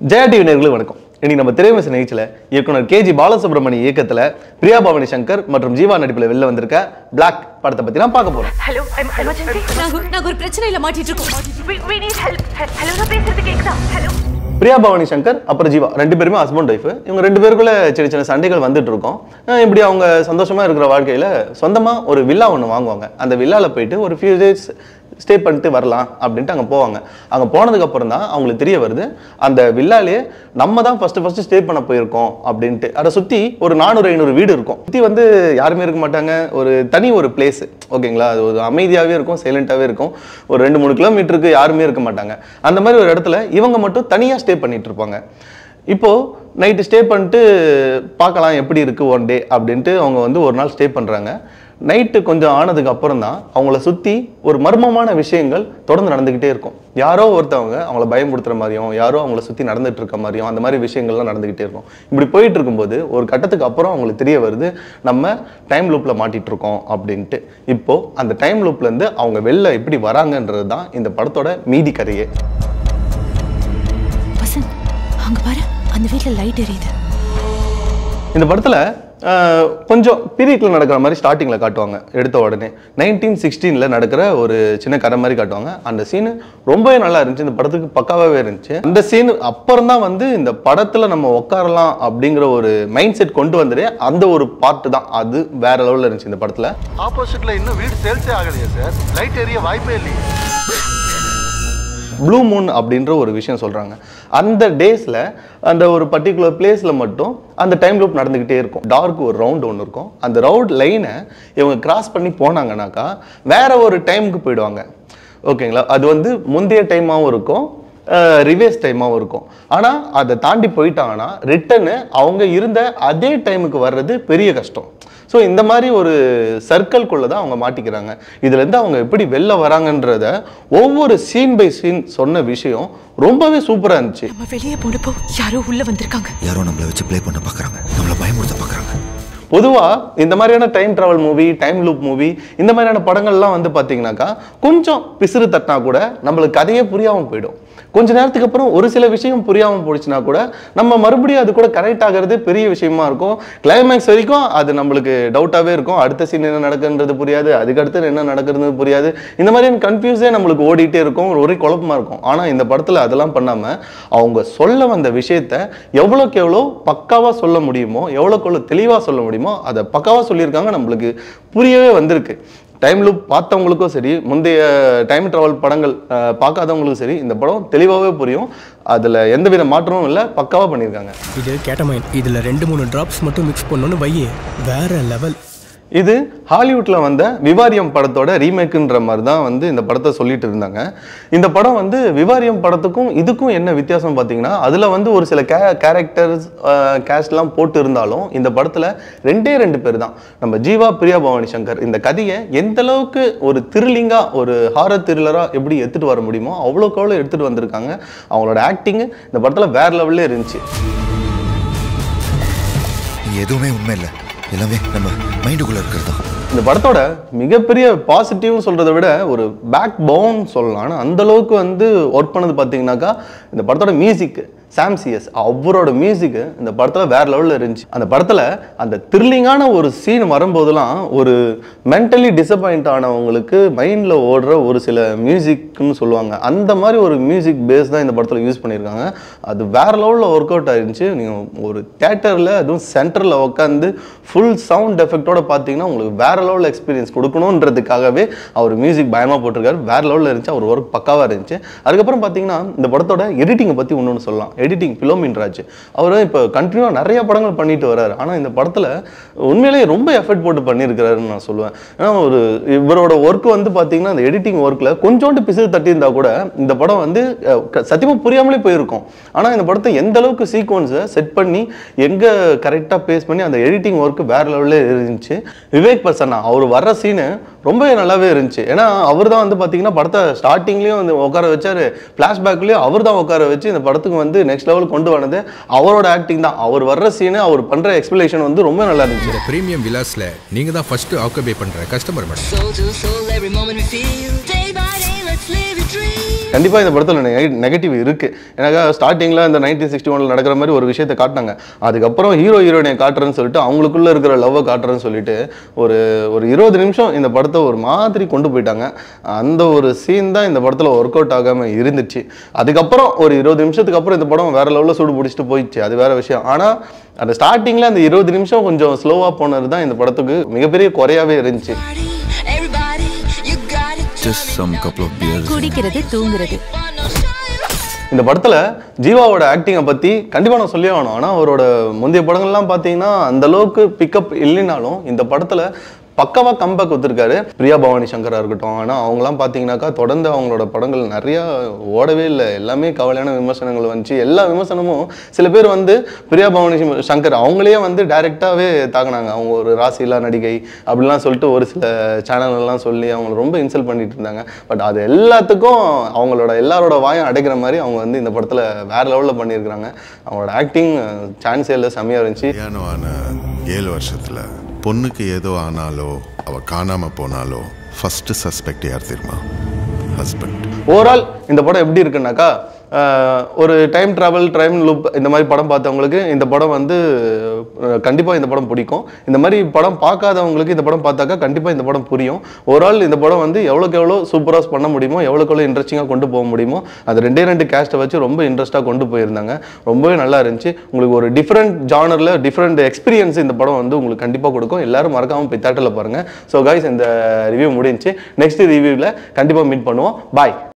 Jaya TV நேயர்களுக்கு வணக்கம் இன்னைக்கு நம்ம திரைமச நிகழ்ச்சியில் இயக்குனர் கேஜி பாலசுப்ரமணி இயக்கத்தில் பிரியா பவானி சங்கர் மற்றும் ஜீவா நடிப்பில் வெளில வந்திருக்க பிளாக் படத்தை பற்றி நான் பார்க்க போகிறோம் ஹலோ எமர்ஜென்சி நாங்க ஒரு- நாங்க ஒரு பிரச்சனையில மாட்டிட்டு இருக்கோம் we need help ஹலோ நான் பேசுறது கேக்குதா ஹலோ பிரியா பவானி சங்கர் அப்புறம் ஜீவா ரெண்டு பேருமே ஹஸ்பண்ட் ஒய்ஃப் இவங்க ரெண்டு பேருக்குள்ள சின்ன சின்ன சண்டைகள் வந்துட்டு இருக்கும் அஹ் இப்படி அவங்க சந்தோஷமா இருக்கிற வாழ்க்கையில சொந்தமா ஒரு வில்லா ஒன்று வாங்குவாங்க அந்த வில்லால போயிட்டு ஒரு ஃபியூ டேஸ் ஸ்டே பண்ணிட்டு வரலாம் அப்படின்ட்டு அங்கே போவாங்க அங்கே போனதுக்கு அப்புறம் தான் அவங்களுக்கு தெரிய வருது அந்த வில்லாலே நம்ம தான் ஃபர்ஸ்ட் ஃபர்ஸ்ட் ஸ்டே பண்ண போயிருக்கோம் அப்படின்ட்டு அதை சுற்றி ஒரு நானூறு ஐநூறு வீடு இருக்கும் சுற்றி வந்து யாருமே இருக்க மாட்டாங்க ஒரு தனி ஒரு பிளேஸ் ஓகேங்களா அது ஒரு அமைதியாகவே இருக்கும் சைலண்ட்டாகவே இருக்கும் ஒரு ரெண்டு மூணு கிலோமீட்டருக்கு யாருமே இருக்க மாட்டாங்க அந்த மாதிரி ஒரு இடத்துல இவங்க மட்டும் தனியாக ஸ்டே பண்ணிட்டு இருப்பாங்க இப்போ நைட்டு ஸ்டே பண்ணிட்டு பார்க்கலாம் எப்படி இருக்கு ஒன் டே அப்படின்ட்டு அவங்க வந்து ஒரு நாள் ஸ்டே பண்ணுறாங்க நைட்டு கொஞ்சம் ஆனதுக்கு அப்புறம் தான் அவங்கள சுற்றி ஒரு மர்மமான விஷயங்கள் தொடர்ந்து நடந்துக்கிட்டே இருக்கும் யாரோ ஒருத்தவங்க அவங்கள பயமுறுத்துற மாதிரியும் யாரோ அவங்கள சுற்றி நடந்துட்டு இருக்க மாதிரியும் அந்த மாதிரி விஷயங்கள்லாம் நடந்துக்கிட்டே இருக்கும் இப்படி போயிட்டு இருக்கும்போது ஒரு கட்டத்துக்கு அப்புறம் அவங்களுக்கு தெரிய வருது நம்ம டைம் லூப்பில் மாட்டிட்டு இருக்கோம் அப்படின்ட்டு இப்போ அந்த டைம் லூப்லேருந்து அவங்க வெளில எப்படி வராங்கன்றது தான் இந்த படத்தோட மீதி கதையே வசந்த் அங்க பாரு அந்த வீட்ல லைட் எரியுது இந்த படத்தில் கொஞ்சம் பீரியட்ல நடக்கிற மாதிரி ஸ்டார்டிங்கில் காட்டுவாங்க எடுத்த உடனே நைன்டீன் சிக்ஸ்டீனில் நடக்கிற ஒரு சின்ன கதை மாதிரி காட்டுவாங்க அந்த சீனு ரொம்பவே நல்லா இருந்துச்சு இந்த படத்துக்கு பக்காவாகவே இருந்துச்சு அந்த சீன் அப்புறம் தான் வந்து இந்த படத்தில் நம்ம உட்காரலாம் அப்படிங்கிற ஒரு மைண்ட் செட் கொண்டு வந்துட்டு அந்த ஒரு பார்ட்டு தான் அது வேற லெவலில் இருந்துச்சு இந்த படத்தில் ஆப்போசிட்ல இன்னும் வீடு சேல்ஸே ஆகலையே சார் லைட் எரிய வாய்ப்பே இல்லையே ப்ளூ மூன் அப்படின்ற ஒரு விஷயம் சொல்கிறாங்க அந்த டேஸில் அந்த ஒரு பர்டிகுலர் பிளேஸில் மட்டும் அந்த டைம் லூப் நடந்துக்கிட்டே இருக்கும் டார்க் ஒரு ரவுண்ட் ஒன்று இருக்கும் அந்த ரவுண்ட் லைனை இவங்க கிராஸ் பண்ணி போனாங்கனாக்கா வேற ஒரு டைமுக்கு போயிடுவாங்க ஓகேங்களா அது வந்து முந்தைய டைமாகவும் இருக்கும் ரிவேஸ் டைமாகவும் இருக்கும் ஆனால் அதை தாண்டி போயிட்டாங்கன்னா ரிட்டனு அவங்க இருந்த அதே டைமுக்கு வர்றது பெரிய கஷ்டம் ஸோ இந்த மாதிரி ஒரு சர்க்கிள்குள்ளே தான் அவங்க மாட்டிக்கிறாங்க இதுலேருந்து அவங்க எப்படி வெளில வராங்கன்றத ஒவ்வொரு சீன் பை சீன் சொன்ன விஷயம் ரொம்பவே சூப்பராக இருந்துச்சு நம்ம வெளியே போனப்போ யாரோ உள்ள வந்திருக்காங்க யாரோ நம்மளை வச்சு ப்ளே பண்ண பார்க்குறாங்க நம்மளை பயமுறுத்த பார்க்குறாங்க பொதுவாக இந்த மாதிரியான time travel movie time loop movie இந்த மாதிரியான படங்கள்லாம் வந்து பார்த்தீங்கன்னாக்கா கொஞ்சம் பிசிறு தட்டினா கூட நம்மளுக்கு கதையே புரியாமல் போயிடும் கொஞ்ச நேரத்துக்கு அப்புறம் ஒரு சில விஷயம் புரியாமல் போயிடுச்சுன்னா கூட நம்ம மறுபடியும் அது கூட கரெக்ட் ஆகிறது பெரிய விஷயமா இருக்கும் கிளைமேக்ஸ் வரைக்கும் அது நம்மளுக்கு டவுட்டாகவே இருக்கும் அடுத்த சீன் என்ன நடக்குன்றது புரியாது அதுக்கு அடுத்து என்ன நடக்கிறது புரியாது இந்த மாதிரியான கன்ஃபியூஸே நம்மளுக்கு ஓடிட்டே இருக்கும் ஒரே குழப்பமா இருக்கும் ஆனால் இந்த படத்தில் அதெல்லாம் பண்ணாமல் அவங்க சொல்ல வந்த விஷயத்த எவ்வளோக்கு எவ்வளோ பக்காவாக சொல்ல முடியுமோ எவ்வளோக்கு எவ்வளோ தெளிவாக சொல்ல முடியுமோ அதை பக்காவாக சொல்லியிருக்காங்க நம்மளுக்கு புரியவே வந்திருக்கு டைம் லூப் பார்த்தவங்களுக்கும் சரி முந்தைய டைம் ட்ராவல் படங்கள் அஹ், பார்க்காதவங்களுக்கும் சரி இந்த படம் தெளிவாகவே புரியும் அதில் எந்தவித மாற்றமும் இல்லை பக்காவாக பண்ணியிருக்காங்க இது கேட்டமைன் இதில் ரெண்டு மூணு ட்ராப்ஸ் மட்டும் மிக்ஸ் பண்ணோன்னு வையே வேற லெவல் இது ஹாலிவுட்டில் வந்த விவாரியம் படத்தோட ரீமேக்குன்ற மாதிரி தான் வந்து இந்த படத்தை சொல்லிட்டு இருந்தாங்க இந்த படம் வந்து விவாரியம் படத்துக்கும் இதுக்கும் என்ன வித்தியாசம் பார்த்தீங்கன்னா அதில் வந்து ஒரு சில கே கேரக்டர்ஸ் கேஸ்ட்லாம் போட்டு இருந்தாலும் இந்த படத்தில் ரெண்டே ரெண்டு பேர் தான் நம்ம ஜீவா பிரியா பவானி சங்கர் இந்த கதையை எந்த அளவுக்கு ஒரு த்ரில்லிங்காக ஒரு ஹாரர் த்ரில்லராக எப்படி எடுத்துகிட்டு வர முடியுமோ அவ்வளோக்கு அவ்வளோ எடுத்துகிட்டு வந்திருக்காங்க அவங்களோட ஆக்டிங் இந்த படத்தில் வேற லெவல்லே இருந்துச்சு இங்க எதுவுமே உண்மை இல்லை எல்லாமே நம்ம மைண்டுக்குள்ளே இருக்கிறது தான் இந்த படத்தோட மிகப்பெரிய பாசிட்டிவ்னு சொல்றதை விட ஒரு பேக் பவுன் சொல்லலாம் ஆனால் அந்த அளவுக்கு வந்து ஒர்க் பண்ணது பார்த்தீங்கன்னாக்கா இந்த படத்தோட மியூசிக் சாம் சிஎஸ் அவரோட மியூசிக் இந்த படத்தில் வேற லெவலில் இருந்துச்சு அந்த படத்தில் அந்த த்ரில்லிங்கான ஒரு சீன் வரும்போதெல்லாம் ஒரு மென்டலி டிசப்பாயிண்ட் ஆனவங்களுக்கு மைண்டில் ஓடுற ஒரு சில மியூசிக்னு சொல்லுவாங்க அந்த மாதிரி ஒரு மியூசிக் பேஸ் தான் இந்த படத்தில் யூஸ் பண்ணியிருக்காங்க அது வேற லெவலில் ஒர்க் அவுட் ஆயிருந்துச்சு நீங்கள் ஒரு தேட்டரில் அதுவும் சென்டரில் உட்காந்து ஃபுல் சவுண்ட் எஃபெக்டோட பார்த்தீங்கன்னா உங்களுக்கு வேற லெவலில் எக்ஸ்பீரியன்ஸ் கொடுக்கணுன்றதுக்காகவே அவர் மியூசிக் பயமாக போட்டிருக்காரு வேற லெவலில் இருந்துச்சு அவர் ஒர்க் பக்காவாக இருந்துச்சு அதுக்கப்புறம் பார்த்தீங்கன்னா இந்த படத்தோட எடிட்டிங்கை பற்றி ஒன்று சொல்லலாம் எடிட்டிங் பிலோமின் ராஜ் அவர் இப்போ கண்டினியூவாக நிறைய படங்கள் பண்ணிட்டு வராரு ஆனால் இந்த படத்தில் உண்மையிலேயே ரொம்ப எஃபர்ட் போட்டு பண்ணியிருக்கிறாருன்னு நான் சொல்லுவேன் ஏன்னா ஒரு இவரோட ஒர்க் வந்து பார்த்தீங்கன்னா அந்த எடிட்டிங் ஒர்க்கில் கொஞ்சோண்டு பிசிறு தட்டியிருந்தா கூட இந்த படம் வந்து சத்தியமாக புரியாமலே போயிருக்கும் ஆனால் இந்த படத்தை எந்த அளவுக்கு சீக்வன்ஸை செட் பண்ணி எங்கே கரெக்டாக பேஸ் பண்ணி அந்த எடிட்டிங் ஒர்க் வேற லெவலில் இருந்துச்சு விவேக் பிரசன்னா அவர் வர்ற சீனு ரொம்பவே நல்லாவே இருந்துச்சு ஏன்னா அவர் தான் வந்து பார்த்தீங்கன்னா படத்தை ஸ்டார்டிங்லேயும் வந்து உட்கார வச்சாரு ஃப்ளாஷ்பேக்லேயும் அவர் தான் உட்கார வச்சு இந்த படத்துக்கு வந்து நெக்ஸ்ட் லெவல் கொண்டு வந்தது அவரோட ஆக்டிங் தான் அவர் வர்ற சீனு அவர் பண்ணுற எக்ஸ்பிளேஷன் வந்து ரொம்ப நல்லா இருந்துச்சு இந்த பிரீமியம் விலாஸ்ல நீங்க தான் ஃபர்ஸ்ட் ஆக்குபை பண்ற customer madam Soul to soul, every moment we feel. Day by day, let's live your dream. கண்டிப்பாக இந்த படத்தில் நெகட்டிவ் இருக்கு எனக்கு ஸ்டார்டிங்கில் இந்த நைன்டீன் சிக்ஸ்டி ஒனில் நடக்கிற மாதிரி ஒரு விஷயத்தை காட்டினாங்க அதுக்கப்புறம் ஹீரோ ஹீரோயினை காட்டுறேன்னு சொல்லிட்டு அவங்களுக்குள்ள இருக்கிற லவ்வை காட்டுறேன்னு சொல்லிட்டு ஒரு ஒரு இருபது நிமிஷம் இந்த படத்தை ஒரு மாதிரி கொண்டு போயிட்டாங்க அந்த ஒரு சீன் தான் இந்த படத்தில் ஒர்க் அவுட் ஆகாமல் இருந்துச்சு அதுக்கப்புறம் ஒரு இருபது நிமிஷத்துக்கு அப்புறம் இந்த படம் வேற லெவலில் சூடு பிடிச்சிட்டு போயிடுச்சு அது வேற விஷயம் ஆனால் அந்த ஸ்டார்டிங்கில் அந்த இருபது நிமிஷம் கொஞ்சம் ஸ்லோவாக போனது தான் இந்த படத்துக்கு மிகப்பெரிய குறையாவே இருந்துச்சு Everybody, you got it. Just some couple of beers குடிக்கிறது தூங்குறது இந்த படத்தில் ஜீவாவோட ஆக்டிங்கை பற்றி கண்டிப்பாக நான் சொல்லி ஆகணும் ஆனால் அவரோட முந்தைய படங்கள்லாம் பார்த்தீங்கன்னா அந்த அளவுக்கு பிக்கப் இல்லைனாலும் இந்த படத்தில் பக்கவாக கம்பேக் கொடுத்துருக்காரு பிரியா பவானி சங்கரா இருக்கட்டும் ஆனால் அவங்களாம் பார்த்தீங்கன்னாக்கா தொடர்ந்து அவங்களோட படங்கள் நிறையா ஓடவே இல்லை எல்லாமே கவலையான விமர்சனங்கள் வந்துச்சு எல்லா விமர்சனமும் சில பேர் வந்து பிரியா பவானி சம்- சங்கர் அவங்களே வந்து டைரெக்டாகவே தாக்குனாங்க அவங்க ஒரு ராசியில்லா நடிகை அப்படிலாம் சொல்லிட்டு ஒரு சில சேனல்லாம் சொல்லி அவங்கள ரொம்ப இன்சல்ட் பண்ணிட்டு இருந்தாங்க பட் அது எல்லாத்துக்கும் அவங்களோட எல்லாரோட வாயும் அடைக்கிற மாதிரி அவங்க வந்து இந்த படத்தில் வேற லெவலில் பண்ணியிருக்கிறாங்க அவங்களோட ஆக்டிங் சான்ஸே இல்லை செம்மையாக இருந்துச்சு கல்யாணம் ஆன ஏழு வருஷத்துல பொண்ணுக்கு ஏதோ ஆனாலோ அவ காணாம போனாலோ ஃபர்ஸ்ட் சஸ்பெக்ட் யார் தெரியுமா ஹஸ்பண்ட் ஓவரால் இந்த படம் எப்படி இருக்குன்னாக்கா ஆஹ், ஒரு டைம் ட்ராவல் டைம் லூப் இந்த மாதிரி படம் பார்த்தவங்களுக்கு இந்த படம் வந்து கண்டிப்பாக இந்த படம் பிடிக்கும் இந்த மாதிரி படம் பார்க்காதவங்களுக்கு இந்த படம் பார்த்தாக்கா கண்டிப்பாக இந்த படம் புரியும் ஓவரால் இந்த படம் வந்து எவ்வளோக்கு எவ்வளோ சூப்பராக பண்ண முடியுமோ எவ்வளோக்கு எவ்வளோ இன்ட்ரெஸ்டிங்காக கொண்டு போக முடியுமோ அது ரெண்டே ரெண்டு கேஸ்ட்டை வச்சு ரொம்ப இன்ட்ரெஸ்ட்டாக கொண்டு போயிருந்தாங்க ரொம்பவே நல்லா இருந்துச்சு உங்களுக்கு ஒரு டிஃப்ரெண்ட் ஜானரில் டிஃப்ரெண்ட் எக்ஸ்பீரியன்ஸ் இந்த படம் வந்து உங்களுக்கு கண்டிப்பாக கொடுக்கும் எல்லாரும் மறக்காமல் போய் தேட்டரில் பாருங்கள் ஸோ கைஸ் இந்த ரிவ்யூ முடிஞ்சுச்சு நெக்ஸ்ட் ரிவ்யூவில் கண்டிப்பாக மீட் பண்ணுவோம் பாய்